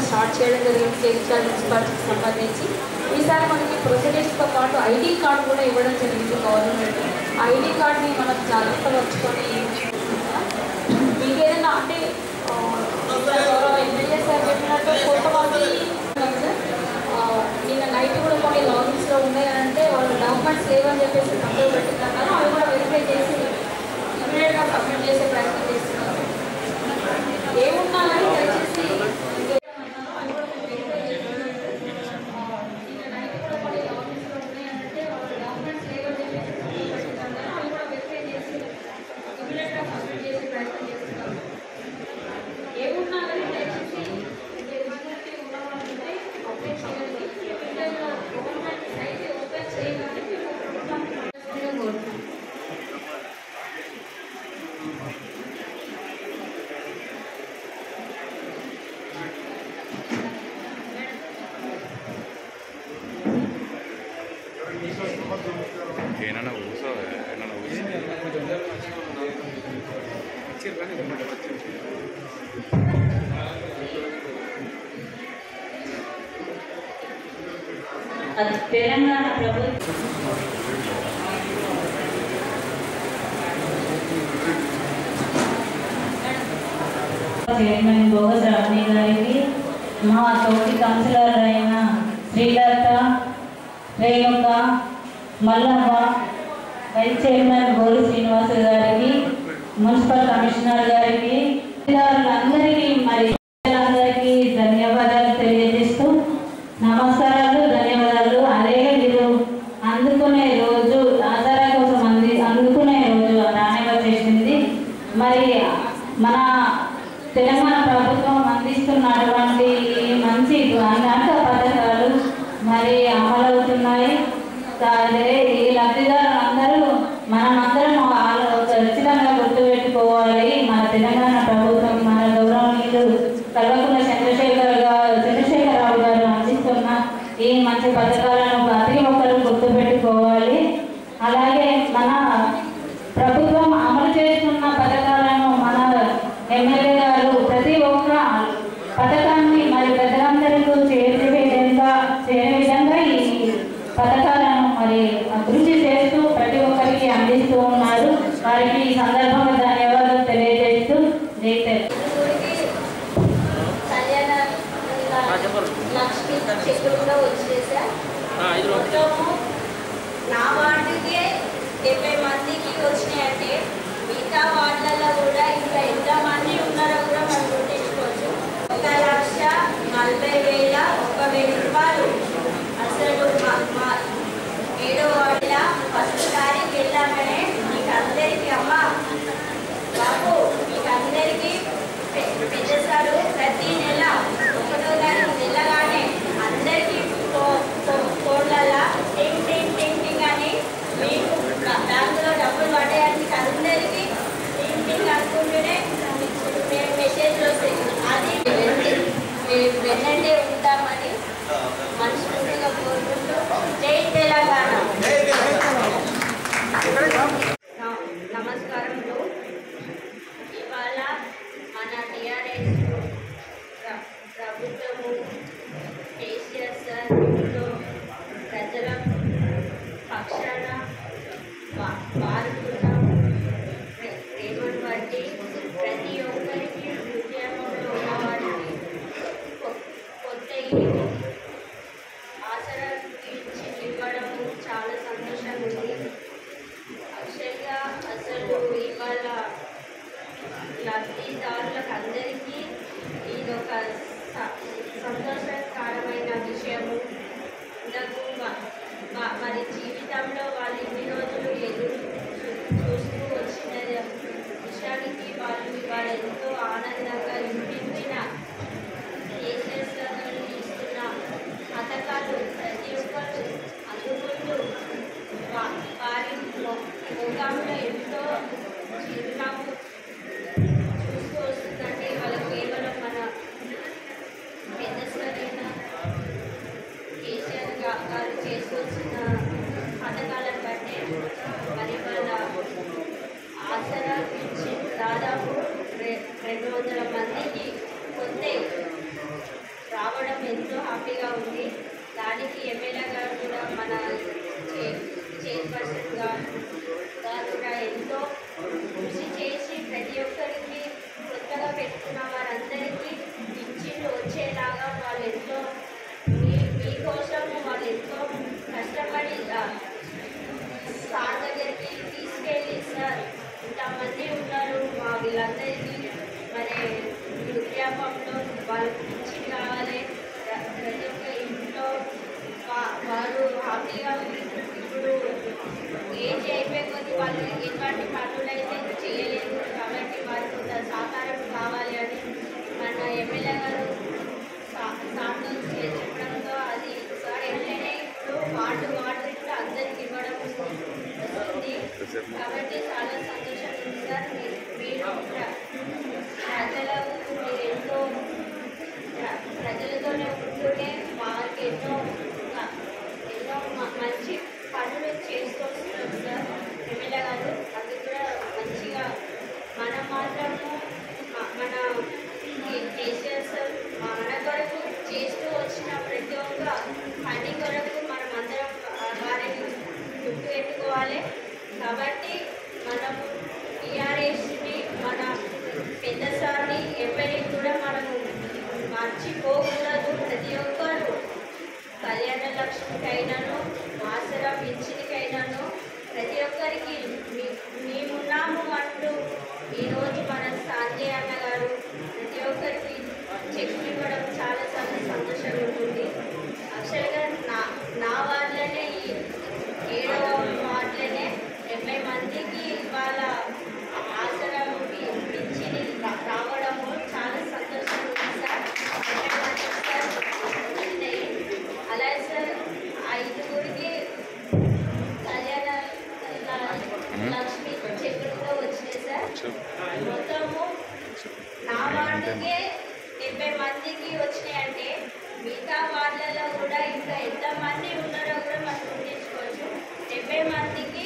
Start చేయడం జరిగింది జగిత్యాల మున్సిపాలిటీకి సంబంధించి ఈసారి మనకి ప్రొసీడర్స్తో పాటు ఐడి కార్డు కూడా ఇవ్వడం జరిగింది గవర్నమెంట్ ఐడి కార్డ్ని మనం జాగ్రత్త వచ్చుకొని మీకు ఏదైనా అంటే ఆ, గౌరవ ఎమ్మెల్యే సార్ చెప్పినట్టు కొంతమంది ఆ, నిన్న నైట్ కూడా కొన్ని లాగిన్స్లో ఉన్నాయి అని అంటే వాళ్ళు డాక్యుమెంట్స్ లేవని చెప్పేసి కంట్రోల్ పెట్టిందన్నారు అవి కూడా వెరిఫై చేసి ఇమీడియట్గా సబ్మిట్ చేసే ప్రయత్నం చేస్తున్నారు ఏమున్నా కానీ దయచేసి అవి కూడా వెరిఫై చేస్తున్నారు ఆ, నిన్న నైట్ కూడా కొన్ని లాగిన్స్లో ఉన్నాయి అని అంటే వాళ్ళు డాక్యుమెంట్స్ లేవని చెప్పేసి కంట్రోల్ పెట్టిందన్నారు అవి కూడా వెరిఫై చేసి ఇమీడియట్గా సబ్మిట్ చేసే ప్రయత్నం చేస్తున్నారు ఏమున్నా కానీ దయచేసి ఎలిజిబిలిటీ ఉన్న వాళ్ళు ఉంటే అప్లై చేయండి గవర్నమెంట్ సైట్ ఓపెన్ చేయగానే మేము ప్రభుత్వానికి కోరుతున్నాం ఏమన్నా కూర్చో ఏమన్నా కూర్చో అది తెలంగాణ ప్రభుత్వం చైర్మన్ బోగస్ రమణి గారికి మా తోటి కౌన్సిలర్ అయిన శ్రీలత రేణుక మల్లమ్మ వైస్ చైర్మన్ బోరి శ్రీనివాస గారికి మున్సిపల్ కమిషనర్ గారికి అధికారులందరికీ మరి అందరికీ ధన్యవాదాలు తెలియజేస్తూ నమస్కారాలు ధన్యవాదాలు అలాగే మీరు అందుకునే రోజు ఆధార కోసం అంది అందుకునే రోజు రానే వచ్చేసింది మరి మన తెలంగాణ ప్రభుత్వం అందిస్తున్నటువంటి ఈ మంచి అనేక పథకాలు మరి అమలవుతున్నాయి అదే ఈ లబ్ధిదారులందరూ మనమందరం ఆలో- ఖచ్చితంగా గుర్తుపెట్టుకోవాలి మన తెలంగాణ ప్రభుత్వం మన గౌరవనీయులు కల్వకుంట్ల చంద్రశేఖర్ గారు చంద్రశేఖరరావు గారు అందిస్తున్న ఈ మంచి పథకాలను ప్రతి ఒక్కరు గుర్తుపెట్టుకోవాలి అలాగే మన ప్రభుత్వం అమలు చేస్తున్న పథకాలను మన ఎమ్మెల్యే గారు ప్రతి ఒక్క పథకాన్ని మరి ప్రజలందరికీ చేరే విధంగా చేరే విధంగా ఈ పథకాలను మరి అభివృద్ధి చేస్తూ ప్రతి ఒక్కరికి అందిస్తూ ఉన్నారు వారికి ఈ సందర్భంగా ధన్యవాదాలు తెలియజేస్తూ జై తెలంగాణ. కళ్యాణ లక్ష్మి చెట్లు కూడా వచ్చేసా మొత్తము నా వార్డుకే డెబ్బై మందికి వచ్చినాయంటే మిగతా వార్డులలో కూడా ఇంకా ఎంతమంది ఉన్నారో కూడా మనం గుర్తించుకోవచ్చు ఒక లక్ష నలభై వేల ఒక వెయ్యి రూపాయలు అసలు మా మా ఏడో వార్డుల ఫస్ట్ తారీఖు వెళ్ళామనే మీకు అందరికీ అమ్మ బాబు మీకు అందరికీ పె- పెద్ద సారు ప్రతి నెల ఒకటో తారీఖు వెళ్ళగానే అందరికీ ఫో- ఫో- ఫోన్లలో టింగ్ టింగ్ టింగ్ టింగ్ అని మీకు బ- బ్యాంకులో డబ్బులు పడేయాలి మీకు అందరికీ టింగ్ టింగ్ అనుకుంటూనే మేము మెసేజ్లు వస్తాయి అది వెంట- మేము వెన్నంటే ఉంటామని మనస్ఫూర్తిగా కోరుకుంటూ జై తెలంగాణ న- నమస్కారములు ఇవాళ మన టిఆర్ఎస్ ప్రభుత్వము కేసీఆర్ సార్ ఇంట్లో ప్రజల పక్షాన వా- వారుతున్నాం రే- రేవంత్ బట్టి ప్రతి ఒక్కరికి ఉద్యమంలో ఉన్న వారికి కొ- కొత్త ఇల్లు ఆసరా ఇచ్చి ఇవ్వడము చాలా సంతోషంగా ఉంది యాక్చువల్గా అసలు ఇవాళ లబ్ధిదారులకు అందరికీ ఇది ఒక స- సంతోషకరమైన విషయము ఇంతకు మ- మ- మరి జీవితంలో వాళ్ళు ఇన్ని రోజులు ఎదురు చూ- చూస్తూ వచ్చిన విషయానికి వాళ్ళు ఇవాళ ఎంతో ఆనందంగా ఇంటింటిన కేసీఆర్ గారు ఇస్తున్న పథకాలు ప్రతి ఒక్కరు అందుకుంటూ వా- వారి మొ- ముఖంలో ఎంతో చిరునవ్వు చూస్తూ వస్తుందంటే వాళ్ళ కేవలం మన పెద్ద సరైన కేసీఆర్ గా- గారు చేసుకొచ్చిన పథకాలను బట్టి మరి వాళ్ళ ఆసరా ఇచ్చి దాదాపు రె- రెండు వందల మందికి కొత్త రావడం ఎంతో హ్యాపీగా ఉంది దానికి ఎమ్మెల్యే గారు కూడా మన చే- చైర్పర్సన్ గారు గారు కూడా ఎంతో కృషి చేసి ప్రతి ఒక్కరికి కొత్తగా పెట్టుకున్న వారందరికీ పింఛన్లు వచ్చేలాగా వాళ్ళు ఎంతో మీ మీకోసం వాళ్ళు ఎంతో కష్టపడి ఆ, సార్ దగ్గరికి తీసుకెళ్ళి సార్ ఇంతమంది ఉన్నారు మా వీళ్ళందరికీ మరి వృద్ధాపంలో వాళ్ళకి పిచ్చి కావాలి ప్ర- ప్రతి ఒక్క ఇంట్లో వా- వారు హ్యాపీగా ఇప్పుడు ఏజ్ అయిపోయే కొద్ది వాళ్ళు ఎటువంటి పనులు అయితే చేయలేదు కాబట్టి వారికి కొంత సహకారం కావాలి అని మన ఎమ్మెల్యే గారు సా- సార్తో చెప్పడంతో అది సార్ వెంటనే ఇప్పుడు వార్డు వార్డు కూడా అందరికి ఇవ్వడం వస్తుంది కాబట్టి చాలా సంతోషంగా ఉంది సార్ మీరు మీరు ప్ర- ప్రజలకు మీరు ఎంతో ప్ర- ప్రజలతోనే ఉంటూనే వారికి ఎన్నో క- ఎన్నో మ- మంచి పనులు చేస్తూ వస్తున్నారు సార్ ఎమ్మెల్యే గారు అది కూడా మంచిగా మనం మాత్రము మ- మన కే- కేసీఆర్ సార్ మన కొరకు చేస్తూ వచ్చిన ప్రతి ఒక్క పని కొరకు మనం అందరం ఆ వారిని గుర్తు పెట్టుకోవాలి కాబట్టి మనము టీఆర్ఎస్ని మన పెద్ద సార్ని ఎప్పటికి కూడా మనము మర్చిపోకూడదు ప్రతి ఒక్కరు కళ్యాణ లక్ష్మికైనాను ఆసరా పింఛన్కైనాను ప్రతి ఒక్కరికి మీ- మేమున్నాము అంటూ ఈరోజు మన సాంజయ్ అన్న గారు ప్రతి ఒక్కరికి చెక్లు ఇవ్వడం చాలా చాలా సంతోషంగా ఉంటుంది యాక్చువల్గా నా నా వార్డులోనే ఈ ఏడవ వార్డులోనే డెబ్బై మందికి వాళ్ళ ఆసరా పింఛని రా- రావడము చాలా సంతోషంగా ఉంది సార్ డెబ్బై మందికి సార్ వచ్చినాయి అలాగే సార్ ఐదుగురికి కళ్యాణ లక్ష్మి చెక్కులు కూడా వచ్చినాయి సార్ మొత్తము నా వార్డుకే డెబ్బై మందికి వచ్చినాయంటే మిగతా వార్డులలో కూడా ఇంకా ఎంతమంది ఉన్నారో కూడా మనం గుర్తించుకోవచ్చు డెబ్బై మందికి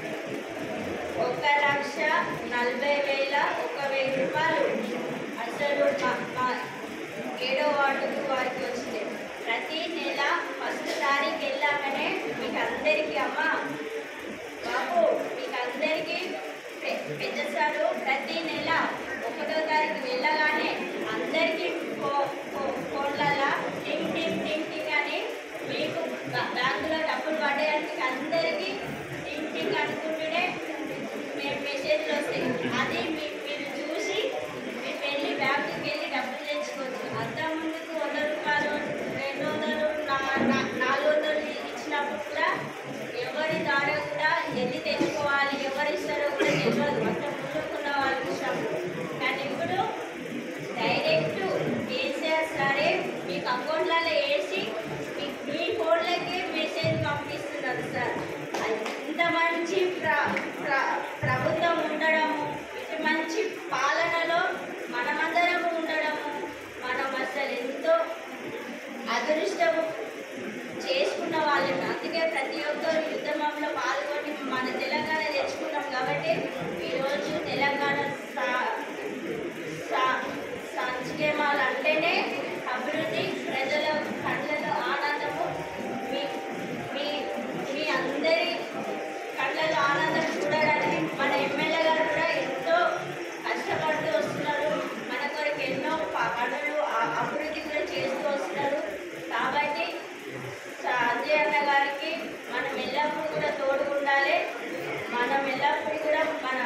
ఒక లక్ష నలభై వేల ఒక వెయ్యి రూపాయలు అసలు మా- మా ఏడో వార్డుకు వారికి వచ్చింది ప్రతి నెల ఫస్ట్ తారీఖు వెళ్ళాకనే మీకు అందరికీ అమ్మ బాబు మీకు అందరికీ పె- పెద్ద సారు ప్రతి నెల ఒకటో తారీఖు వెళ్ళగానే అందరికీ ఫో- ఫో- ఫోన్లలో టింగ్ టింగ్ టింగ్ టింగ్ అని మీకు బా- బ్యాంకులో డబ్బులు పడేయడానికి అందరికీ టింగ్ టింగ్ అనుకుంటూనే మే- మెసేజ్లు వస్తాయి అది మీ మీరు చూసి మీరు వెళ్ళి బ్యాంకుకి వెళ్ళి డబ్బులు తెచ్చుకోవచ్చు అంత ముందుకు వంద రూపాయలు రెండు వందలు నా- నా- నాలుగు వందలు ఇచ్చినప్పుడు కూడా ఎవరి ద్వారా కూడా ఎన్ని తెచ్చుకోవాలి ఎవరు ఇస్తారో కూడా తెలియదు అంత ముందుకున్న వాళ్ళకి ఇచ్చినప్పుడు కానీ ఇప్పుడు డైరెక్ట్ కేసీఆర్ సరే మీకు అకౌంట్లలో వేసి మీ మీ ఫోన్లకే మెసేజ్ పంపిస్తున్నారు సార్ అది ఇంత మంచి ప్ర ప్ర ప్రభుత్వం ఉండడము ఇటు మంచి పాలనలో మనమందరము ఉండడము మనం అసలు ఎంతో అదృష్టము చేసుకున్న వాళ్ళని అందుకే ప్రతి ఒక్కరు ఉద్యమంలో పాల్గొని మన తెలంగాణ తెచ్చుకున్నాం కాబట్టి ఈరోజు తెలంగాణ సా- సా- సంక్షేమాలు అంటేనే అభివృద్ధి ప్రజల కళ్ళలో ఆనందము మీ మీ మీ అందరి కళ్ళలో ఆనందం చూడడానికి మన ఎమ్మెల్యే గారు కూడా ఎంతో కష్టపడుతూ వస్తున్నారు మన కొరకు ఎన్నో ప- పనులు ఆ- అభివృద్ధి కూడా చేస్తూ వస్తున్నారు కాబట్టి అజయ్ అన్న గారికి మనం ఎల్లప్పుడూ కూడా తోడు ఉండాలి మనం ఎల్లప్పుడూ కూడా మన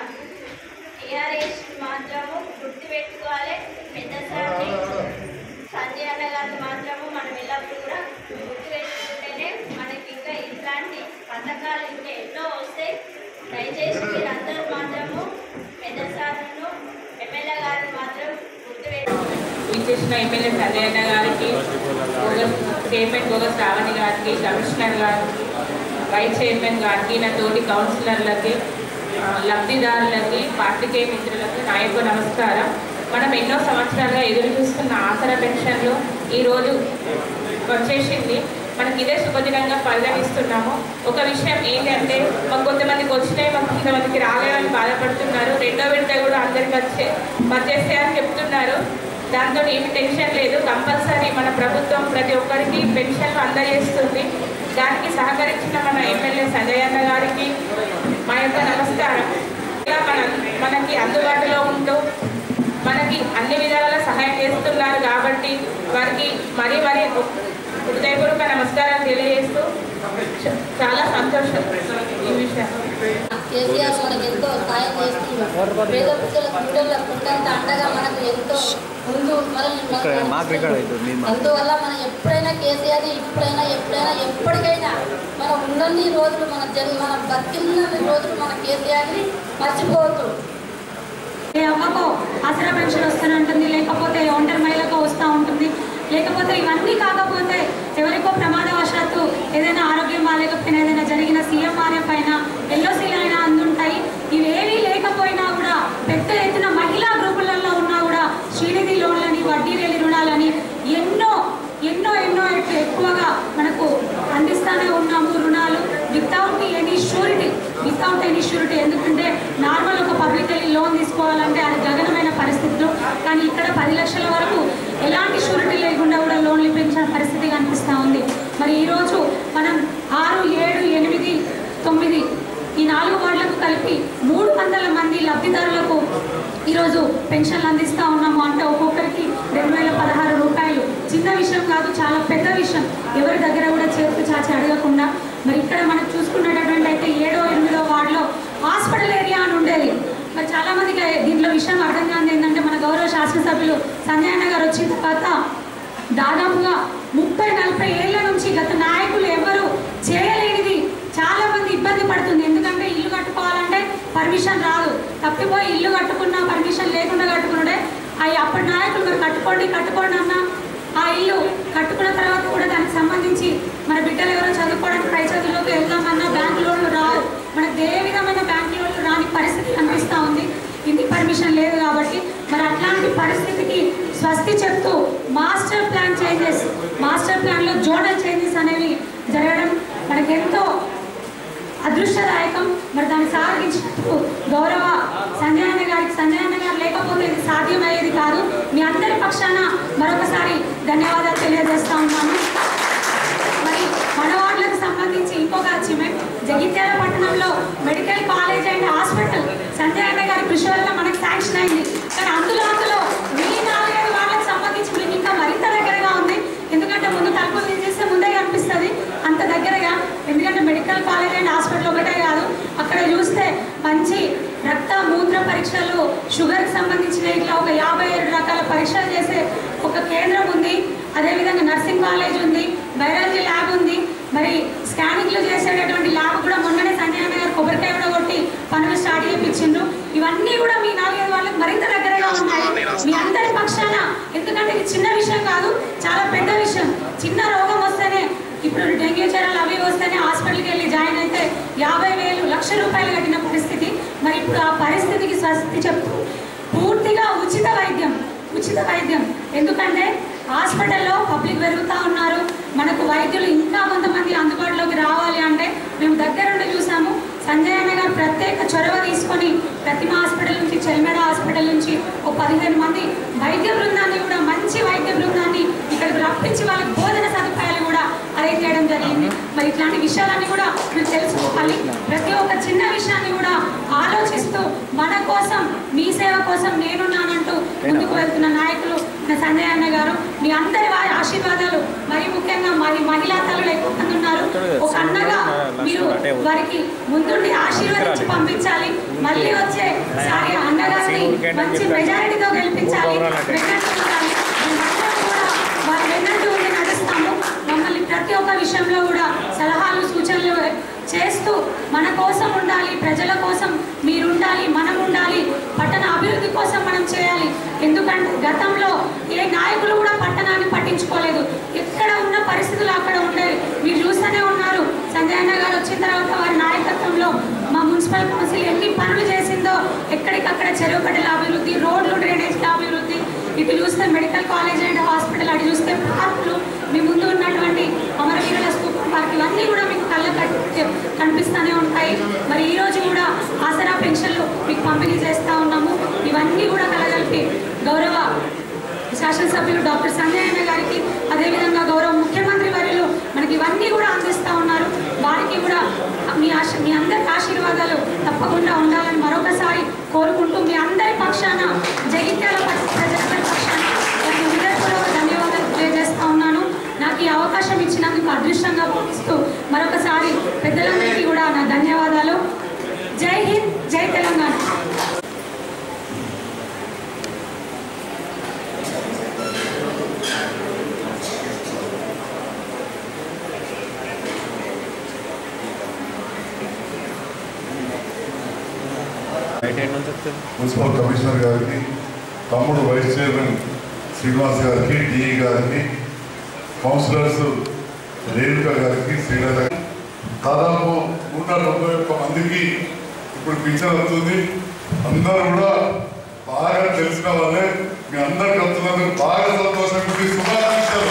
టీఆర్ఎస్ మాత్రము గుర్తుపెట్టుకోవాలి పెద్ద సార్ని సంజయ్ అన్న గారిని మాత్రము మనం ఎల్లప్పుడూ కూడా గుర్తుపెట్టుకుంటేనే మనకి ఇంకా ఇట్లాంటి పథకాలు ఇంకా ఎన్నో వస్తాయి దయచేసి మీరందరూ మాత్రము పెద్ద సార్ను ఎమ్మెల్యే గారిని మాత్రం గుర్తుపెట్టుకోవాలి విచ్చేసిన ఎమ్మెల్యే సంజయన్న గారికి బోగస్ చైర్మన్ బోగస్ శ్రావణి గారికి కమిషనర్ గారికి వైస్ చైర్మన్ గారికి నా తోటి కౌన్సిలర్లకి ఆ, లబ్ధిదారులకి పాత్రికేయ మిత్రులకు నా యొక్క నమస్కారం మనం ఎన్నో సంవత్సరాలుగా ఎదురు చూస్తున్న ఆసరా పెన్షన్లు ఈరోజు వచ్చేసింది మనకి ఇదే శుభదినంగా పరిగణిస్తున్నాము ఒక విషయం ఏంటంటే మాకు కొంతమందికి వచ్చినాయి మాకు కొంతమందికి రాలేదని బాధపడుతున్నారు రెండో విడత కూడా అందరికి వచ్చే వచ్చేస్తే అని చెప్తున్నారు దాంతో ఏమి టెన్షన్ లేదు కంపల్సరీ మన ప్రభుత్వం ప్రతి ఒక్కరికి పెన్షన్లు అందజేస్తుంది దానికి సహకరించిన మన ఎమ్మెల్యే సంజయ్ అన్న గారికి మా యొక్క నమస్కారం ఇలా మన మనకి అందుబాటులో ఉంటూ మనకి అన్ని విధాల సహాయం చేస్తున్నారు కాబట్టి వారికి మరీ మరీ హృదయపూర్వక నమస్కారం తెలియజేస్తూ చ- చాలా సంతోషం ఈ విషయం కేసీఆర్ మనకు ఎంతో సాయం చేస్తున్నారు పేద ప్రజలకు క్రీడల్లో కొండంత అండగా మనకు ఎంతో ముందు మనల్ని మాకు రికార్డ్ అవుతుంది మీరు మా- అందువల్ల మనం ఎప్పుడైనా కేసీఆర్ ఇప్పుడైనా ఎప్పుడైనా ఎప్పటికైనా మనం ఉన్నన్ని రోజులు మన జన్ మన బతికిన్న రోజులు మన కేసీఆర్ని మర్చిపోవద్దు ఏ అమ్మకో ఆసరా పెన్షన్ వస్తూనే ఉంటుంది లేకపోతే ఒంటరి మహిళకు వస్తూ ఉంటుంది లేకపోతే ఇవన్నీ కాకపోతే ఎవరికో ప్రమాదవశాత్తు ఏదైనా ఆరోగ్యం బాగాలేకపోయినా ఏదైనా జరిగిన సీఎంఆర్ఎఫ్ అయినా ఎల్ఓసీలైనా అందుంటాయి ఇవేవీ లేకపోయినా కూడా పెద్ద ఎత్తున మహిళా గ్రూపులలో ఉన్నా కూడా శ్రీనిధి లోన్లని వడ్డీ లేని రుణాలని ఎన్నో ఎన్నో ఎన్నో ఎక్కు- ఎక్కువగా మనకు అందిస్తానే ఉన్నాము రుణాలు without any surety without any surety ఎందుకంటే నార్మల్ ఒక పబ్లిక్ వెళ్ళి లోన్ తీసుకోవాలంటే అది గగనమైన పరిస్థితులు కానీ ఇక్కడ పది లక్షల వరకు ఎలాంటి షూరిటీ లేకుండా కూడా లోన్లు ఇప్పించిన పరిస్థితి కనిపిస్తూ ఉంది మరి ఈరోజు మనం ఆరు ఏడు ఎనిమిది తొమ్మిది ఈ నాలుగు వార్డులకు కలిపి మూడు వందల మంది లబ్ధిదారులకు ఈరోజు పెన్షన్లు అందిస్తూ ఉన్నాము అంటే ఒక్కొక్కరికి రెండు వేల పదహారు రూపాయలు చిన్న విషయం కాదు చాలా పెద్ద విషయం ఎవరి దగ్గర కూడా చేతులు చాచి అడగకుండా మరి ఇక్కడ మనం చూసుకున్నటువంటి అయితే ఏడో ఎనిమిదో వార్డులో హాస్పిటల్ ఏరియా అని ఉండేది మరి చాలా మందికి దీంట్లో విషయం అర్థం కాని ఏంటంటే మన గౌరవ శాసనసభ్యులు సంజయ్ అన్న గారు వచ్చిన తర్వాత దాదాపుగా ముప్పై నలభై ఏళ్ల నుంచి గత నాయకులు ఎవరు చేయలేనిది చాలా మంది ఇబ్బంది పడుతుంది ఎందుకంటే ఇల్లు కట్టుకోవాలంటే పర్మిషన్ రాదు తప్పిపోయి ఇల్లు కట్టుకున్నా పర్మిషన్ లేకుండా కట్టుకున్నాడే అవి అప్పటి నాయకులు మరి కట్టుకోండి కట్టుకోండి అన్న ఆ ఇల్లు కట్టుకున్న తర్వాత కూడా దానికి సంబంధించి మన బిడ్డలు ఎవరో చదువుకోవడానికి పై చదువులోకి వెళ్దామన్నా బ్యాంకు లోన్లు రావు మనకు ఏ విధమైన బ్యాంకు లోన్లు రాని పరిస్థితి కనిపిస్తూ ఉంది ఇంటి పర్మిషన్ లేదు కాబట్టి మరి అట్లాంటి పరిస్థితికి స్వస్తి చెప్తూ మాస్టర్ ప్లాన్ చేంజెస్ మాస్టర్ ప్లాన్లో జోనల్ చేంజెస్ అనేవి జరగడం మనకెంతో అదృష్టదాయకం మరి దాన్ని సాగించినందుకు గౌరవ సంజయ్ అన్న గారికి సంజయ్ అన్న గారు లేకపోతే ఇది సాధ్యమయ్యేది కాదు మీ అందరి పక్షాన మరొకసారి ధన్యవాదాలు తెలియజేస్తా ఉన్నాను మరి మన వార్డులకు సంబంధించి ఇంకొక అచీవ్మెంట్ జగిత్యాల పట్టణంలో medical college and hospital Sanjay అన్న గారి కృషి వల్ల మనకు శాంక్షన్ అయింది కానీ అందులో అందులో మీ నాలుగైదు వార్డులకు సంబంధించి మీకు ఇంకా మరింత దగ్గరగా ఉంది ఎందుకంటే ముందు తలుపులు తీసేస్తే ముందే కనిపిస్తుంది అంత దగ్గరగా ఎందుకంటే మెడికల్ కాలేజ్ అండ్ హాస్పిటల్ ఒకటే కాదు అక్కడ చూస్తే మంచి రక్త మూత్ర పరీక్షలు షుగర్కి సంబంధించిన ఇట్లా ఒక యాభై ఏడు రకాల పరీక్షలు చేసే ఒక కేంద్రం ఉంది అదేవిధంగా నర్సింగ్ కాలేజ్ ఉంది బయాలజీ ల్యాబ్ ఉంది మరి స్కానింగ్లు చేసేటటువంటి ల్యాబ్ కూడా మొన్ననే సంజయ్ అన్న గారు కొబ్బరికాయ కూడా కొట్టి పనులు స్టార్ట్ చేయించిండ్రు ఇవన్నీ కూడా మీ నాలుగైదు వాళ్ళకి మరింత దగ్గరగా ఉన్నాయి మీ అందరి పక్షాన ఎందుకంటే ఇది చిన్న విషయం కాదు చాలా పెద్ద విషయం చిన్న రోగం వస్తేనే ఇప్పుడు డెంగ్యూ జ్వరాలు అవి వస్తేనే హాస్పిటల్కి వెళ్ళి జాయిన్ అయితే యాభై వేలు లక్ష రూపాయలు కట్టిన పరిస్థితి మరి ఇప్పుడు ఆ పరిస్థితికి స్వస్తి చెప్తూ పూర్తిగా ఉచిత వైద్యం ఉచిత వైద్యం ఎందుకంటే హాస్పిటల్లో పబ్లిక్ పెరుగుతూ ఉన్నారు మనకు వైద్యులు ఇంకా కొంతమంది అందుబాటులోకి రావాలి అంటే మేము దగ్గరుండి చూసాము సంజయ్ అన్న గారు ప్రత్యేక చొరవ తీసుకొని ప్రతిమ హాస్పిటల్ నుంచి చెల్మెడ హాస్పిటల్ నుంచి ఒక పదిహేను మంది వైద్య బృందాన్ని కూడా మంచి వైద్య బృందాన్ని ఇక్కడికి రప్పించి వాళ్ళకి భోజన సదుపాయాలు కూడా అరేంజ్ చేయడం జరిగింది మరి ఇట్లాంటి విషయాలన్నీ కూడా మీరు తెలుసుకోవాలి ప్రతి ఒక్క చిన్న విషయాన్ని కూడా ఆలోచిస్తూ మన కోసం మీ సేవ కోసం నేనున్నానంటూ ముందుకు వెళ్తున్న నాయకులు మన సంజయ్ అన్న గారు మీ అందరి వారి ఆశీర్వాదాలు మరి ముఖ్యంగా మరి మహిళా తల్లులు ఎక్కువ మంది ఉన్నారు ఒక అన్నగా మీరు వారికి ముందుండి ఆశీర్వదించి పంపించాలి మళ్ళీ వచ్చే సారి అన్నగారిని మంచి మెజారిటీతో గెలిపించాలి వెన్నట్టు ఉండాలి. మేమందరం కూడా వారి వెన్నట్టు ఉండి నడుస్తాము మమ్మల్ని ప్రతి ఒక్క విషయంలో కూడా సలహాలు సూచనలు చేస్తూ మన కోసం ఉండాలి ప్రజల కోసం మీరు ఉండాలి మనం ఉండాలి పట్టణ అభివృద్ధి కోసం మనం చేయాలి ఎందుకంటే గతంలో ఏ నాయకులు కూడా పట్టణాన్ని పట్టించుకోలేదు ఎక్కడ ఉన్న పరిస్థితులు అక్కడ ఉండేవి మీరు చూస్తూనే ఉన్నారు సంజయ్ అన్న గారు వచ్చిన తర్వాత వారి నాయకత్వంలో మా మున్సిపల్ కౌన్సిల్ ఎన్ని పనులు చేసిందో ఎక్కడికక్కడ చెరువు కట్టల అభివృద్ధి రోడ్లు డ్రైనేజ్ అభివృద్ధి ఇటు చూస్తే మెడికల్ కాలేజ్ అండ్ హాస్పిటల్ అటు చూస్తే పార్కులు మీ ముందు ఉన్నటువంటి అమరవీరుల స్తూపం పార్క్ ఇవన్నీ కూడా మీకు కళ్ళ కనిపిస్తూనే ఉంటాయి మరి ఈ రోజు కూడా ఆసరా పెన్షన్లు మీకు పంపిణీ చేస్తూ ఉన్నాము ఇవన్నీ కూడా కలగలిపి గౌరవ శాసనసభ్యులు డాక్టర్ సంజయ్ అన్న గారికి అదేవిధంగా గౌరవ ముఖ్యమంత్రి వర్యులు మనకి ఇవన్నీ కూడా అందిస్తూ ఉన్నారు వారికి కూడా మీ ఆశ మీ అందరి ఆశీర్వాదాలు తప్పకుండా ఉండాలని మరొకసారి కోరుకుంటూ మీ అందరి పక్షాన జగిత్యాల ప- ప్రజలందరి పక్షాన వారికి హృదయపూర్వక ధన్యవాదాలు తెలియజేస్తా ఉన్నాను నాకు ఈ అవకాశం ఇచ్చినందుకు అదృష్టంగా భావిస్తూ మరొకసారి పెద్దలందరికీ కూడా నా ధన్యవాదాలు జై హింద్ జై తెలంగాణ రైట్ హ్యాండ్ నుంచి వస్తుంది మున్సిపల్ కమిషనర్ గారికి తమ్ముడు వైస్ చైర్మన్ శ్రీనివాస్ గారికి డిఈ గారికి కౌన్సిలర్స్ రేణుక గారికి శ్రీలత గారికి దాదాపు నూట తొంభై ఒక్క మందికి ఇప్పుడు పింఛన్ వస్తుంది అందరూ కూడా బాగా తెలిసిన వాళ్ళే మీ అందరికి వస్తున్నందుకు బాగా సంతోషం ఉంది శుభాకాంక్షలు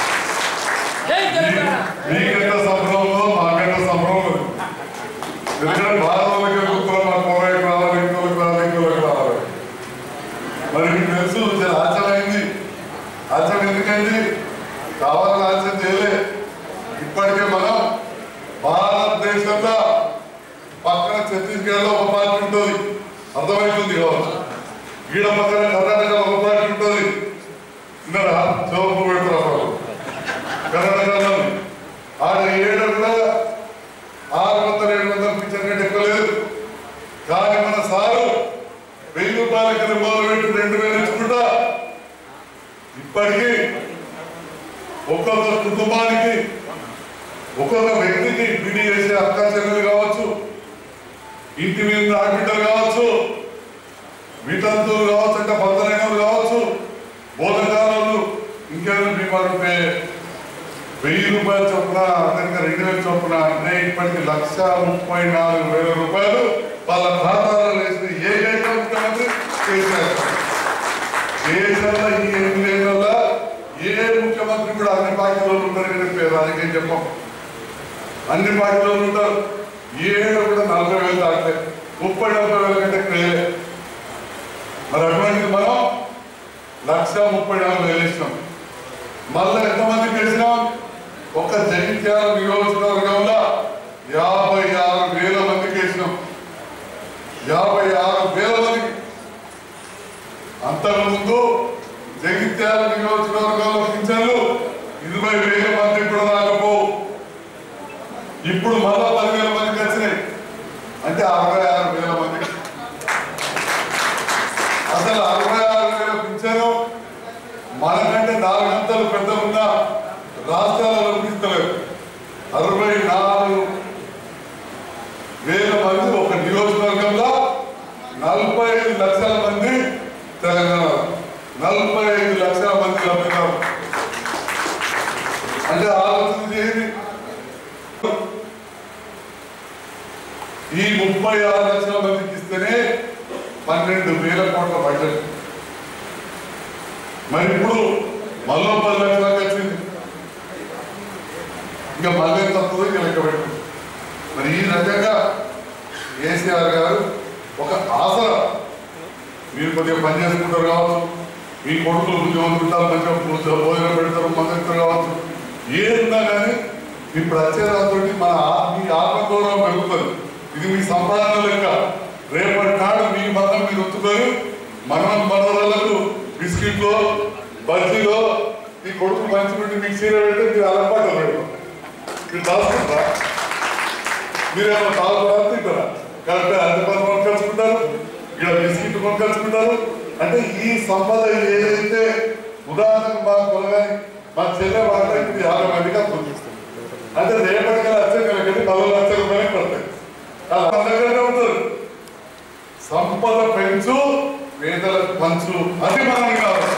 మీకెంత సంబరం ఉందో మాకెంత సంబరం ఉంది ఎందుకంటే భారతంలోకి ఉత్తరం మా కోవైపు రావాలి ఇంకోకి రావాలి ఇంకోకి రావాలి మరి మీకు తెలుసు చాలా ఆశ్చర్యమైంది ఆశ్చర్యం ఎందుకైంది కావాలని ఆశ్చర్యం చేయలే ఇప్పటికే మనం భారతదేశంలో పక్కన ఛత్తీస్గఢ్లో ఒక పార్టీ ఉంటుంది అర్థమవుతుంది కావచ్చు ఈడ పక్కన కర్ణాటకలో ఒక పార్టీ ఉంటుంది విన్నారా చౌపు పెడతారు అసలు కర్ణాటకలో ఆడ ఏడు కూడా ఆరు వందల ఏడు వందల పిచ్చర్ కంటే ఎక్కువ లేదు కానీ మన సారు వెయ్యి రూపాయల కింద మొదలు పెట్టి రెండు వేలు ఇచ్చుకుంటా ఇప్పటికీ ఒక్కొక్క కుటుంబానికి ఒక్కొక్క వ్యక్తికి బిడి చేసే అక్క చెల్లెలు కావచ్చు ఇంటి మీద ఆడబిడ్డలు కావచ్చు వితంతువులు కావచ్చు అంటే భద్రైన కావచ్చు బోధకాలు ఇంకేమైనా బీమారు ఉంటే వెయ్యి రూపాయల చొప్పున అతనికి రెండు వేల చొప్పున అంటే ఇప్పటికి లక్ష ముప్పై నాలుగు వేల రూపాయలు వాళ్ళ ఖాతాలో వేసిన ఏకైక ముఖ్యమంత్రి కేసీఆర్ దేశంలో ఈ ఎనిమిదేళ్లలో ఏ ముఖ్యమంత్రి కూడా అన్ని పార్టీలో ఉంటారని చెప్పి రాజకీయం చెప్పం అన్ని పార్టీలో ఉంటారు ఏడు కూడా నలభై వేలు దాటలే ముప్పై నలభై వేల కంటే ఎక్కువే మరి అటువంటిది మనం లక్ష ముప్పై నాలుగు వేలు ఇచ్చినాం మళ్ళీ ఎంతమందికి వేసినాం ఒక జగిత్యాల నియోజకవర్గంలో యాభై ఆరు వేల మందికి వేసినాం యాభై ఆరు వేల మందికి అంతకుముందు జగిత్యాల నియోజకవర్గంలో పింఛన్లు ఇరవై వేల మందికి కూడా రాకపోవు ఇప్పుడు మళ్ళా పదివేల మందికి వచ్చినాయి అంటే అరవై ఆరు వేల మందికి అసలు అరవై ఆరు వేల పింఛను మనకంటే నాలుగు అంతలు పెద్ద ఉన్న రాష్ట్రాలలో ఇస్తలేదు అరవై నాలుగు వేల మంది ఒక నియోజకవర్గంలో నలభై ఐదు లక్షల మంది తెలంగాణ నలభై ఐదు లక్షల మంది లబ్ధిదారు అంటే ఆలోచన చేయండి ఈ ముప్పై ఆరు లక్షల మందికి ఇస్తేనే పన్నెండు వేల కోట్ల బడ్జెట్ మరి ఇప్పుడు మళ్ళీ పది లక్షలకు వచ్చింది ఇంకా మళ్ళీ తప్పుదో ఇంకా లెక్క పెట్టు మరి ఈ రకంగా కేసీఆర్ గారు ఒక ఆసరా మీరు కొద్దిగా పని చేసుకుంటారు కావచ్చు మీ కొడుకులు ఉద్యోగం ఉంటారు మంచిగా భోజనం భోజనం పెడతారు మందిస్తారు కావచ్చు ఏదున్నా కానీ ఇప్పుడు వచ్చే దాంతో మన ఆ- మీ ఆత్మగౌరవం పెరుగుతుంది ఇది మీ సంపాదన లెక్క రేపటి నాడు మీ బంధం మీరు ఉంచుకొని మనం మనవరాలకు బిస్కెట్లో బజ్జీలో ఈ కొడుకు మంచి పెట్టి మీకు చీర పెడితే మీరు అలవాటు పెడతాం మీరు దాచుకుంటారా మీరేమో తాగుతారా తింటారా కరెక్ట్ అంతమంది కొనుకొచ్చుకుంటారు ఇక్కడ బిస్కెట్ కొనుకొచ్చుకుంటారు అంటే ఈ సంపద ఏదైతే ఉదాహరణకు మా కొలగాని మా చెల్లె వాళ్ళ ఇప్పుడు యాభై మందిగా పొందిస్తుంది అంటే రేపటికల్లా వచ్చే నెలకి నలభై లక్షల రూపాయలు పడతాయి అలా మన దగ్గరనే ఉంటారు సంపద పెంచు పేదలకు పంచు అది మనం కావాలి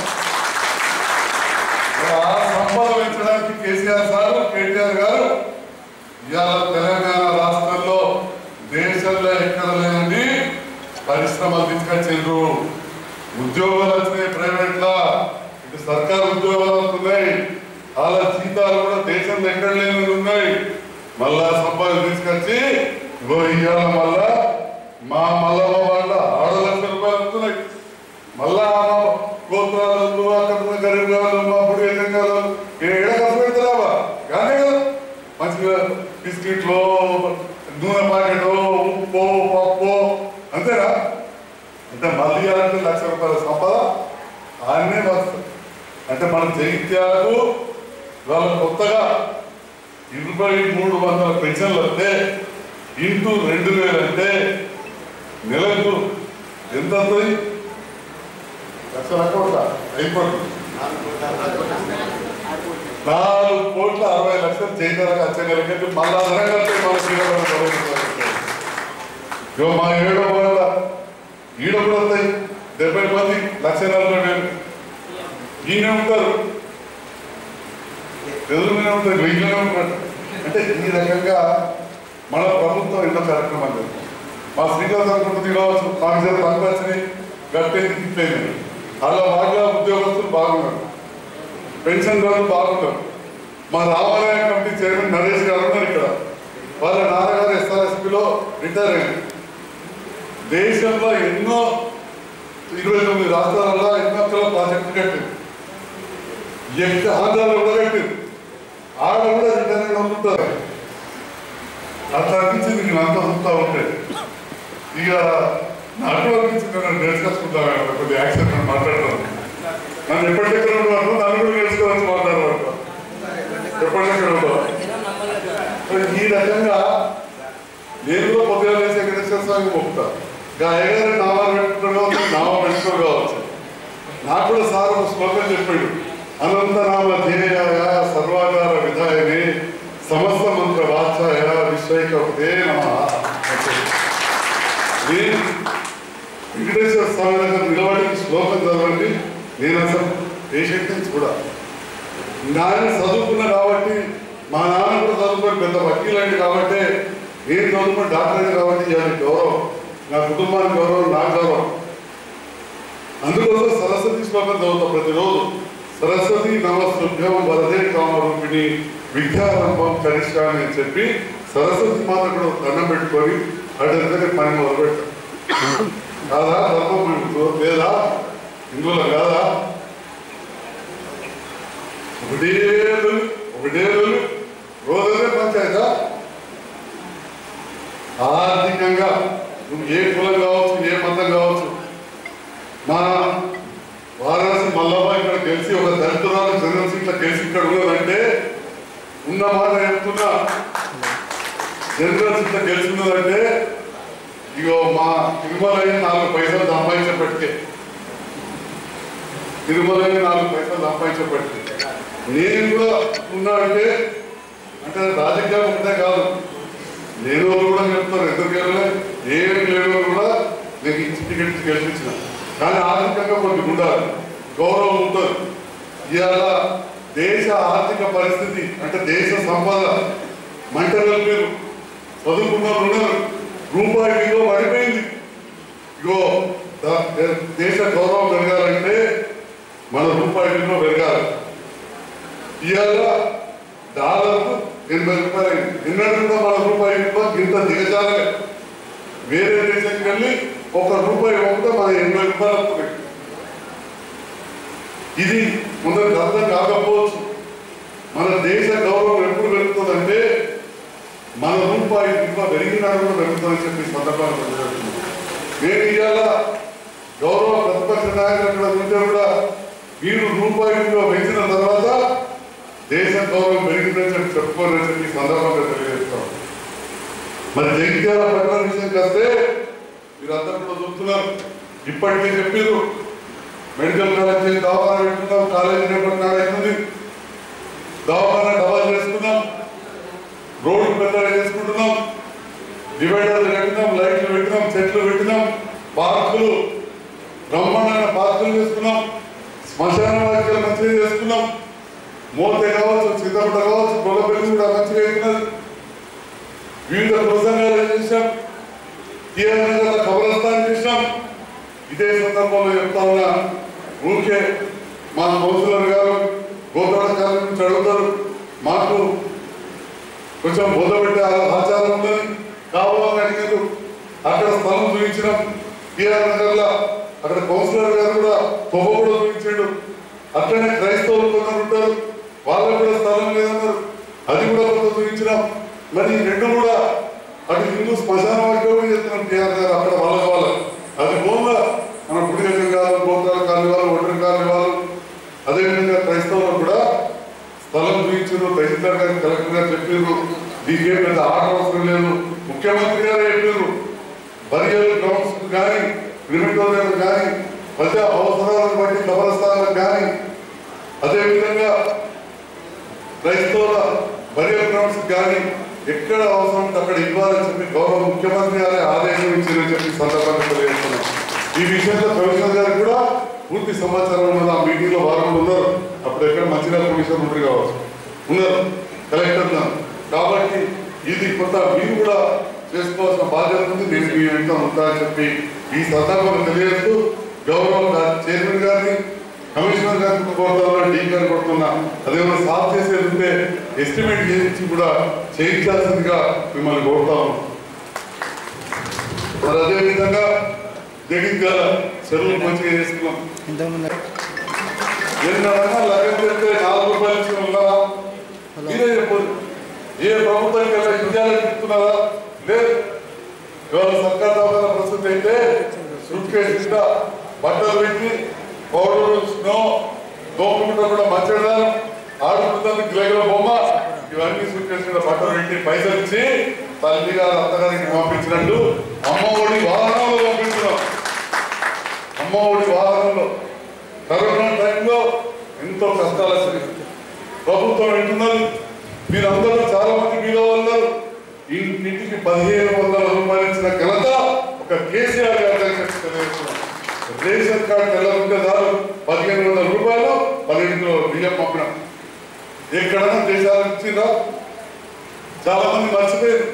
మరి ఆ సంపద పెంచడానికి కేసీఆర్ సార్ కేటీఆర్ గారు ఇవాళ తెలంగాణ రాష్ట్రంలో దేశంలో ఎక్కడ లేనండి పరిశ్రమలు తీసుకొచ్చిండ్రు ఉద్యోగాలు వచ్చినాయి ప్రైవేట్ లా ఇటు సర్కారు ఉద్యోగాలు వస్తున్నాయి వాళ్ళ జీతాలు కూడా దేశంలో ఎక్కడ లేని ఉన్నాయి మళ్ళా సంపద తీసుకొచ్చి ఇగో ఇవాళ మళ్ళా మా మల్లమ్మ వాళ్ళ ఆరు లక్షల రూపాయలు వస్తున్నాయి మళ్ళా మా గోత్రాలు అక్కడ ఉన్న గరీబ్ గారు మా పుడి ఎదంగాలు ఏడ ఖర్చు పెడతారా కానీ కదా మంచిగా బిస్కెట్లు నూనె ప్యాకెట్ ఉప్పు పప్పు అంతేనా అంటే మళ్ళీ అంటే లక్ష రూపాయల సంపద ఆయన్నే వస్తుంది అంటే మన జగిత్యాలకు వాళ్ళ కొత్తగా ఇరవై మూడు వందల పెన్షన్లు వస్తే ఇంటూ రెండు వేలు అంటే నెలకు ఎంత వస్తుంది లక్షల కోట్ల అయిపోతుంది నాలుగు కోట్ల అరవై లక్షలు చేయడానికి వచ్చగలిగినట్టు మళ్ళా అదనంగా మన శ్రీరామ ఇగో మా ఏడో వాళ్ళ ఈడ కూడా వస్తాయి డెబ్బై మంది లక్ష నలభై వేలు ఈయన ఉంటారు ఎదురుగానే ఉంటారు వెయ్యిలోనే ఉంటారు అంటే ఈ రకంగా మన ప్రభుత్వం ఎన్నో కార్యక్రమాలు చేస్తుంది. మా శ్రీకాంత్ అనుకుంటుంది కావచ్చు మాకు చేత పనులు వచ్చినాయి గట్టేది తిప్పలేదు అలా వాళ్ళ ఉద్యోగస్తులు బాగున్నారు పెన్షన్ వాళ్ళు బాగున్నారు మా రామాలయ కమిటీ చైర్మన్ నరేష్ గారు ఉన్నారు ఇక్కడ వాళ్ళ నాన్నగారు ఎస్ఆర్ఎస్పిలో రిటైర్ అయ్యారు దేశంలో ఎన్నో ఇరవై తొమ్మిది రాష్ట్రాలలో ఎన్నో రకాల ప్రాజెక్టులు కట్టింది ఎక్క ఆంధ్రాలో కూడా కట్టింది ఆడ కూడా రిటైర్ ఉంటారు అట్లా అనిపించింది నేను అంతా చూస్తూ ఉంటే ఇక నాకు అనిపించింది నన్ను నేర్చుకొచ్చుకుంటాను కొద్ది యాక్షన్ నేను మాట్లాడతాను నన్ను ఎప్పటికెక్కడ ఉండవు నన్ను కూడా నేర్చుకోవచ్చు మాట్లాడవచ్చు ఎప్పటికెక్కడ ఉండవు సో ఈ రకంగా నేను కూడా పొద్దుగా వేసే వెంకటేశ్వర స్వామి మొక్కుతా ఇంకా అయ్యగారు నామాలు పెట్టుకోవడం నామం పెట్టుకో కావచ్చు నాకు కూడా సార్ ఒక శ్లోకం చెప్పాడు అనంతనామ ధ్యేయాయ సర్వాకార విధాయని సమస్త మంత్ర వాచాయ విశ్వైకవతే నమ నేను వెంకటేశ్వర స్వామి దగ్గర నిలబడి ఈ శ్లోకం చదవండి నేను అసలు పేషెంట్ని చూడ నాయన చదువుకున్నా కాబట్టి మా నాన్న కూడా చదువుకొని పెద్ద వకీలండి కాబట్టి నేను చదువుకుని డాక్టర్ అయింది కాబట్టి ఇవాళ గౌరవం నా కుటుంబానికి గౌరవం నా గౌరవం అందుకోసం సరస్వతి శ్లోకం చదువుతాం ప్రతిరోజు సరస్వతి నమస్కృభ్యం వరదే కామరూపిణి విద్యారంభం కనిష్టాన్ని అని చెప్పి సరస్వతి మాత కూడా దండం పెట్టుకొని అటు పని మొదలు పెడతాం కాదా ధర్మం మీకు లేదా హిందువుల కాదా ఒకటే రోజు ఒకటే రోజు రోజునే పంచాయతా ఆర్థికంగా నువ్వు ఏ కులం కావచ్చు ఏ మతం కావచ్చు మా వారణాసి మల్లమ్మ ఇక్కడ గెలిచి ఒక దళితురాలు జనరల్ సీట్ల గెలిచి ఇక్కడ ఉన్నదంటే ఉన్న మాట చెప్తున్నా జనరల్ సీట్ల గెలిచినదంటే ఇగో మా తిరుమల నాలుగు పైసలు సంపాదించబట్టే తిరుమల నాలుగు పైసలు సంపాదించబట్టే నేను కూడా ఉన్నా అంటే అంటే రాజకీయాలు ఒకటే కాదు నేను వాళ్ళు కూడా చెప్తారు ఎందుకంటే ఏమి లేని వాళ్ళు కూడా నీకు ఇచ్చి టికెట్ గెలిపించిన కానీ ఆర్థికంగా కొన్ని ఉండాలి గౌరవం ఉంటుంది ఇవాళ దేశ ఆర్థిక పరిస్థితి అంటే దేశ సంపద మంటలు మీరు చదువుకున్న ఉన్నారు రూపాయి విలువ పడిపోయింది ఇగో ద- దే- దేశ గౌరవం పెరగాలంటే మన రూపాయి విలువ పెరగాలి ఇవాళ డాలర్కు ఎనభై రూపాయలు అయింది నిన్నటి కూడా మన రూపాయి విలువ ఇంత దిగజాలే వేరే దేశానికి వెళ్ళి ఒక రూపాయి ఒకటే మన ఎనభై రూపాయలు వస్తుంది ఇది ముందరికి అర్థం కాకపోవచ్చు మన దేశ గౌరవం ఎప్పుడు పెరుగుతుందంటే మన రూపాయి విలువ పెరిగినాడు కూడా పెరుగుతుందని చెప్పి సందర్భాలు తెలియజేస్తున్నాను. నేను ఇవాళ గౌరవ ప్రతిపక్ష నాయకులు ఉంటే కూడా మీరు రూపాయి విలువ పెంచిన తర్వాత దేశ గౌరవం పెరిగిందని చెప్పి చెప్పుకోవాలని చెప్పి ఈ సందర్భంగా తెలియజేస్తాం మరి జగిత్యాల పట్టణ విషయానికి వస్తే మీరందరూ కూడా చూస్తున్నారు ఇప్పటికే చెప్పారు మెడికల్ కాలేజ్ చేసి దవాఖాన పెట్టుకున్నాం కాలేజీ రేపటి నాడు అవుతుంది దవాఖాన డబల్ చేసుకున్నాం రోడ్డు పెద్దగా చేసుకుంటున్నాం డివైడర్లు కట్టినాం లైట్లు పెట్టినాం చెట్లు పెట్టినాం పార్కులు బ్రహ్మాండమైన పార్కులు చేసుకున్నాం శ్మశాన వాక్యాలు మంచిగా చేసుకున్నాం మోతే కావచ్చు చిత్తపట కావచ్చు గొల్లపల్లి కూడా మంచిగా అయినది వివిధ ప్రసంగాలు చేశాం తీయనగర్ కబరస్థాన్ చేశాం ఇదే సందర్భంలో చెప్తా ఉన్నా ఊరికే మా కౌన్సిలర్ గారు గోతాడ కాలం నుంచి అడుగుతారు మాకు కొంచెం బోధపెట్టే ఆచారం ఉందని కావాలని అడిగారు అక్కడ స్థలం చూపించినాం టీఆర్ నగర్లో అక్కడ అక్కడ కౌన్సిలర్ గారు కూడా పొగ కూడా చూపించాడు అట్లనే క్రైస్తవులు కొందరు ఉంటారు వాళ్ళకు కూడా స్థలం లేదన్నారు అది కూడా కొంత చూపించినాం మరి ఈ రెండు కూడా అటు హిందూ శ్మశాన వర్గం చేస్తున్నాం టీఆర్ గారు అక్కడ వాళ్ళ వాళ్ళ అది బోన్గా మన పుడిగజం కాదు గోత్రాల కాని వాళ్ళు ఒంటరి కాని వాళ్ళు అదేవిధంగా క్రైస్తవులు కూడా స్థలం చూపించారు తహసీల్దార్ గారు కలెక్టర్ గారు చెప్పారు దీనికి ఏం పెద్ద ఆర్డర్ అవసరం లేదు ముఖ్యమంత్రి గారే చెప్పారు బరియల్ గ్రౌండ్స్ కానీ క్రిమిటోరియం కానీ ప్రజా అవసరాలను బట్టి కబరస్థానాలకు కానీ అదేవిధంగా క్రైస్తవుల బరియల్ గ్రౌండ్స్ కానీ ఎక్కడ అవసరం ఉంటే అక్కడ ఇవ్వాలని చెప్పి గౌరవ ముఖ్యమంత్రి గారే ఆదేశం ఇచ్చారని చెప్పి ఈ సందర్భంగా తెలియజేస్తున్నాం ఈ విషయంలో కమిషనర్ గారు కూడా పూర్తి సమాచారం ఉన్నది ఆ మీటింగ్ లో వారు ఉన్నారు అప్పుడు ఎక్కడ మంచిర్యాల కమిషనర్ ఉంటారు కావచ్చు ఉన్నారు కలెక్టర్ ఉన్నారు కాబట్టి ఇది కొంత మీరు కూడా చేసుకోవాల్సిన బాధ్యత ఉంది నేను మీ వెంట ఉంటా అని చెప్పి ఈ సందర్భంగా తెలియజేస్తూ గౌరవ చైర్మన్ గారిని కమిషనర్ గారిని కోరుతున్నా డీ గారిని కోరుతున్నా అదేమన్నా సాల్వ్ చేసేది ఉంటే ఎస్టిమేట్ చేయించి కూడా చేయించాల్సిందిగా మిమ్మల్ని కోరుతాము మరి అదే విధంగా జగిత్యాల చెరువులు మంచిగా చేసుకున్నాం ఇంతకుముందు ఎన్నడన్నా లగన్ పెడితే నాలుగు రూపాయలు ఇచ్చిన ఉన్నారా మీరే చెప్పదు ఏ ప్రభుత్వం కదా ఇండియాలో చెప్తున్నారా లేదు ఇవాళ సర్కార్ దాదాపు ప్రస్తుతం అయితే సూట్ కేసు కింద బట్టలు పెట్టి పౌడర్ స్నో దోమకుంట కూడా మంచిదానం ఆడుకుంటుంది గిలగిల బొమ్మ ఇవన్నీ సూట్ కేసు కింద బట్టలు పెట్టి పైసలు ఇచ్చి తల్లి గారు అత్తగారికి పంపించినట్టు అమ్మ ఒడి వాహనంలో పంపించినాం అమ్మ ఒడి వాహనంలో కరోనా టైంలో ఎంతో కష్టాలు వచ్చినాయి ప్రభుత్వం వింటున్నది మీరందరూ చాలా మంది మీద ఉన్నారు ఇంటికి పదిహేను వందల రూపాయలు ఇచ్చిన ఘనత ఒక కేసీఆర్ గారి తెలియజేస్తున్నాం రేషన్ కార్డు తెల్లకుంటే చాలు పదిహేను వందల రూపాయలు పన్నెండు కిలో బియ్యం పంపినాం ఎక్కడన్నా దేశాలకు ఇచ్చిందా చాలా మంది మర్చిపోయారు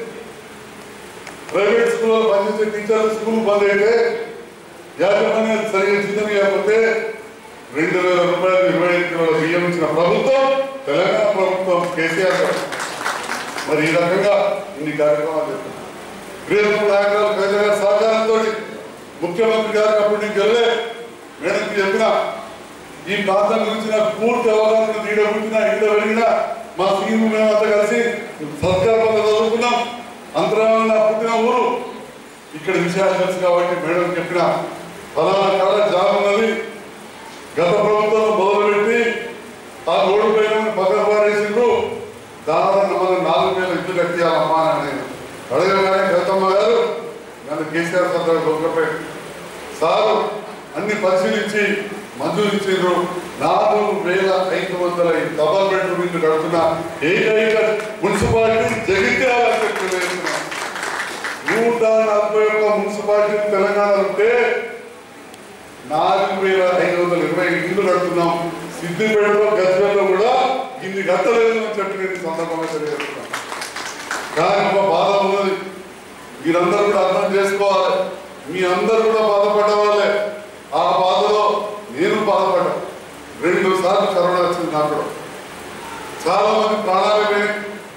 ప్రైవేట్ స్కూల్లో పనిచేసే టీచర్లు స్కూల్ బంద్ అయితే యాజమాన్యాలు సరిగా జీతం ఇవ్వకపోతే రెండు వేల రూపాయలు ఇరవై ఐదు కిలోల బియ్యం ఇచ్చిన ప్రభుత్వం తెలంగాణ ప్రభుత్వం కేసీఆర్ గారు మరి ఈ రకంగా ఇన్ని కార్యక్రమాలు చేస్తున్నారు ప్రియత్వ నాయకురాలు ప్రజల గారి సహకారంతో ముఖ్యమంత్రి గారికి అప్పుడు నేను గెలలే మేడంకి చెప్పిన ఈ ప్రాంతం గురించి నాకు పూర్తి అవగాహన నీడ పుట్టిన ఇంట్లో వెళ్ళిన మా సీఎం మేమంతా కలిసి సత్కారంలో చదువుకున్నాం అంతరాలు నా పుట్టిన ఊరు ఇక్కడ విషయాలు తెలుసు కాబట్టి మేడం చెప్పిన ఫలానా కాడ జాబ్ ఉన్నది గత ప్రభుత్వం మొదలుపెట్టి ఆ రోడ్డు పైన పక్కన పారేసిండ్రు దాదాపు మనం నాలుగు వేల ఇల్లు కట్టియాలమ్మా అని నేను అడగగానే గౌతమ్మ గారు నన్ను కేసీఆర్ సార్ గొప్పపై సారు అన్ని పరిశీలించి మంజూరు ఇచ్చిండ్రు నాలుగు వేల ఐదు వందల డబల్ బెడ్రూమ్ ఇల్లు కడుతున్న ఏకైక మున్సిపాలిటీ జగిత్యాల అని చెప్పి తెలియజేస్తున్నాను. నూట నలభై ఒక్క మున్సిపాలిటీ తెలంగాణ ఉంటే నాలుగు వేల ఐదు వందల ఇరవై ఇల్లు కడుతున్నాం సిద్దిపేటలో గజ్వేల్లో కూడా ఇన్ని కట్టలేదు అని చెప్పి నేను ఈ సందర్భంగా తెలియజేస్తున్నాను కానీ ఒక బాధ ఉన్నది మీరందరూ కూడా అర్థం చేసుకోవాలి మీ అందరూ కూడా బాధపడ్డ వాళ్ళే ఆ బాధలో నేను బాధపడ్డా రెండు సార్లు కరోనా వచ్చింది నాకు కూడా చాలా మంది ప్రాణాలు పోయినాయి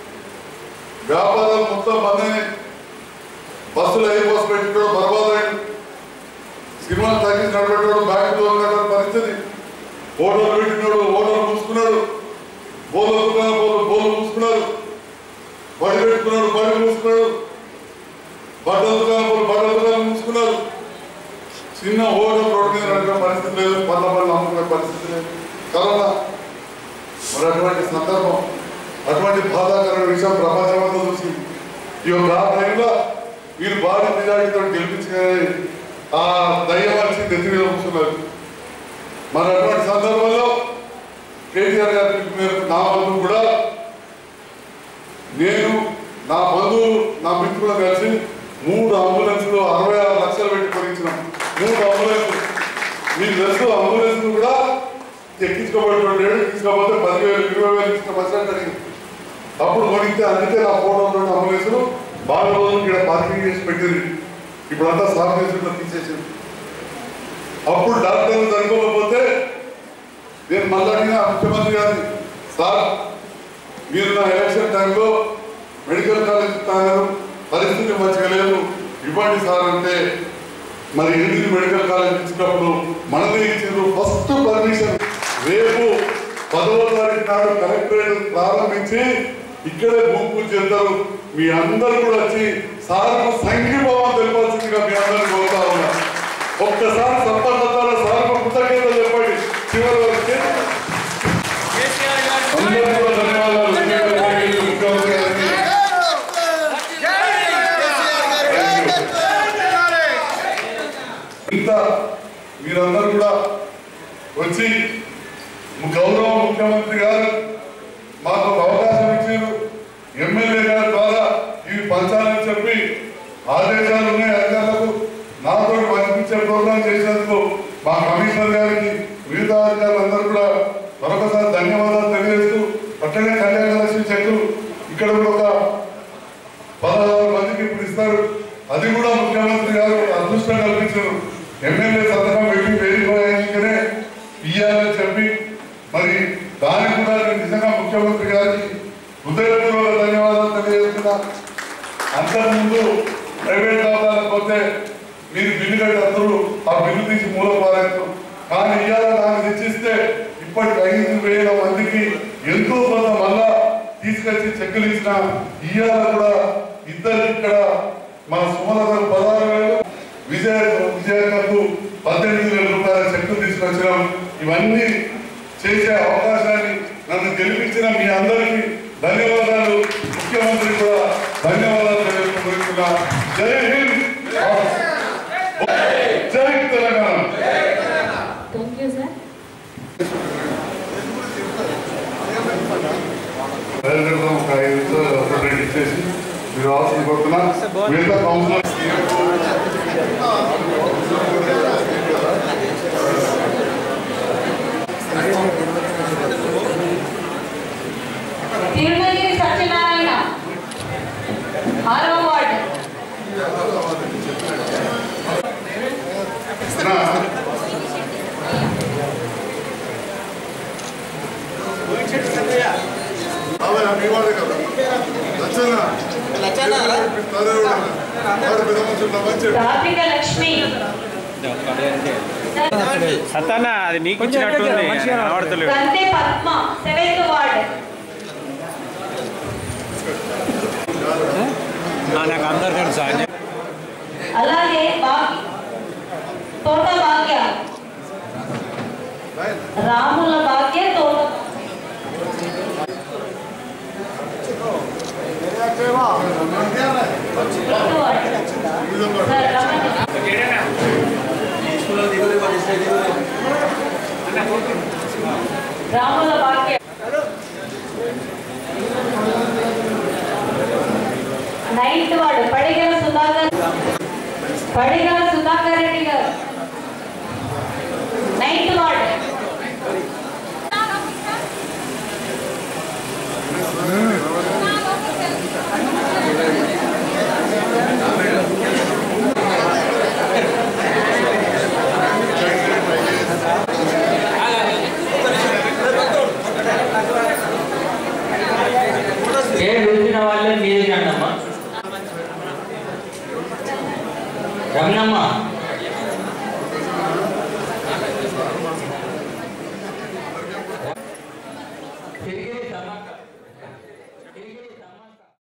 వ్యాపారాలు మొత్తం బంద్ అయినాయి బస్సులు ఏ బస్సు పెట్టుకోవడం బర్బాద్ సినిమాలు తగ్గించి నడబెట్టడం బ్యాంకులో ఉన్నటువంటి పరిస్థితి ఓటర్లు పెట్టినాడు ఓటర్లు మూసుకున్నాడు బోలు దుకాణం బోలు బోలు మూసుకున్నాడు బడి పెట్టుకున్నాడు బడి మూసుకున్నాడు బట్టల దుకాణం బోలు బట్టల దుకాణం మూసుకున్నారు చిన్న ఓటర్ రోడ్డు మీద నడిపే పరిస్థితి లేదు పళ్ళ పళ్ళు అమ్ముకునే పరిస్థితి లేదు కరోనా మరి అటువంటి సందర్భం అటువంటి బాధాకరమైన విషయం ప్రపంచమంతా చూసింది ఈ యొక్క ఆ టైంలో మీరు భారీ మెజారిటీతో గెలిపించుకునే ఆ దయ్యం వచ్చి నెత్తి మీద కూర్చున్నారు మరి అటువంటి సందర్భంలో కేటీఆర్ గారి పిలుపు మేరకు నా బంధువు కూడా నేను నా బంధువులు నా మిత్రులు కలిసి మూడు అంబులెన్స్లు అరవై ఆరు లక్షలు పెట్టి కొనిచ్చినాం మూడు అంబులెన్స్లు మీకు తెలుసు అంబులెన్స్ కూడా ఎక్కించుకోబడి తీసుకోకపోతే పదివేలు ఇరవై వేలు ఇచ్చిన బస్సు జరిగింది అప్పుడు కొనిస్తే అందుకే నా ఫోటోలో అంబులెన్స్లు బాగా రోజులు ఇక్కడ పార్కింగ్ చేసి పెట్టింది ఇప్పుడంతా సాఫ్ చేసి తీసేసింది అప్పుడు డాక్టర్లు చనిపోకపోతే నేను మళ్ళీ అడిగిన ముఖ్యమంత్రి గారిని సార్ మీరు నా ఎలక్షన్ టైంలో మెడికల్ కాలేజ్ ఇస్తాను పరిస్థితి మంచిగా లేదు ఇవ్వండి సార్ అంటే మరి ఎనిమిది మెడికల్ కాలేజ్ ఇచ్చినప్పుడు మనదే ఇచ్చారు ఫస్ట్ పర్మిషన్ రేపు పదవ తారీఖు నాడు కలెక్టరేట్ ప్రారంభించి ఇక్కడే గుంపు చెందరు మీ అందరూ కూడా వచ్చి సార్కు సంఘీభావం తెలిపాల్సిందిగా మీ అందరినీ కోరుతా ఉన్నా ఒక్కసారి సంపన్నతాల సార్కు కృతజ్ఞతలు చెప్పండి చివరి వరకు అందరికీ కూడా ధన్యవాదాలు ముఖ్యమంత్రి గారికి. ఇంత మీరందరూ కూడా వచ్చి గౌరవ ముఖ్యమంత్రి గారు మాకు ఒక అవకాశం ఇచ్చారు ఎమ్మెల్యే గారి ద్వారా ఇవి పంచాలని చెప్పి ఆదేశాలు ఉన్నాయి అధికారులకు నాతో పంపించే ప్రోగ్రాం చేసినందుకు మా కమిషనర్ గారికి మిగతా అధికారులందరూ కూడా మరొకసారి ధన్యవాదాలు తెలియజేస్తూ అట్లనే కళ్యాణ లక్ష్మి చెక్కు ఇక్కడ కూడా ఒక పదహారు మందికి ఇప్పుడు ఇస్తారు అది కూడా ముఖ్యమంత్రి గారు అదృష్టం కల్పించారు ఎమ్మెల్యే సంతకం పెట్టి వేరిపోయాకనే ఇయ్యాలని చెప్పి మరి దానికి కూడా నేను నిజంగా ముఖ్యమంత్రి గారికి హృదయపూర్వక ధన్యవాదాలు తెలియజేస్తున్నా అంతకుముందు ప్రైవేట్ ఖాతాలకు పోతే మీరు బిల్లు కట్టేస్తారు ఆ బిల్లు తీసి మూల పారేస్తారు కానీ ఇవాళ నాకు తెచ్చిస్తే ఇప్పటికి ఐదు వేల మందికి ఎంతో కొంత మళ్ళా తీసుకొచ్చి చెక్కులు ఇచ్చిన ఇవాళ కూడా ఇద్దరు ఇక్కడ మన సుమల గారు పదహారు వేలు విజయ విజయకు పద్దెనిమిది వేల రూపాయల చెక్కులు తీసుకొచ్చినాం ఇవన్నీ చేసే అవకాశాన్ని నన్ను గెలిపించిన మీ అందరికీ ధన్యవాదాలు ముఖ్యమంత్రి కూడా ధన్యవాదాలు తెలియజేస్తున్నా జై హింద్ జై తెలంగాణ థ్యాంక్ యూ సార్ బయలుదేరుతాం ఒక ఐదు నిమిషాలు అప్డేట్ ఇచ్చేసి మీరు అవసరం కోరుతున్నా మిగతా కౌన్సిలర్ తిరుమలగిరి సత్యనారాయణ ఆరో వార్డు రాధిక లక్ష్మి సత్తానా అది నీకు వచ్చినట్టుంది కనబడతలేవు గంతే పద్మ సెవెంత్ వార్డ్ ఆ, నాకు అందరు తెలుసు ఆయన అలాగే భాగ్య తోట భాగ్య రాముల భాగ్య తోట fifth ward. Sir Ramana Ramula Bhagya ninth ward Padigala Sudhakar పడిగల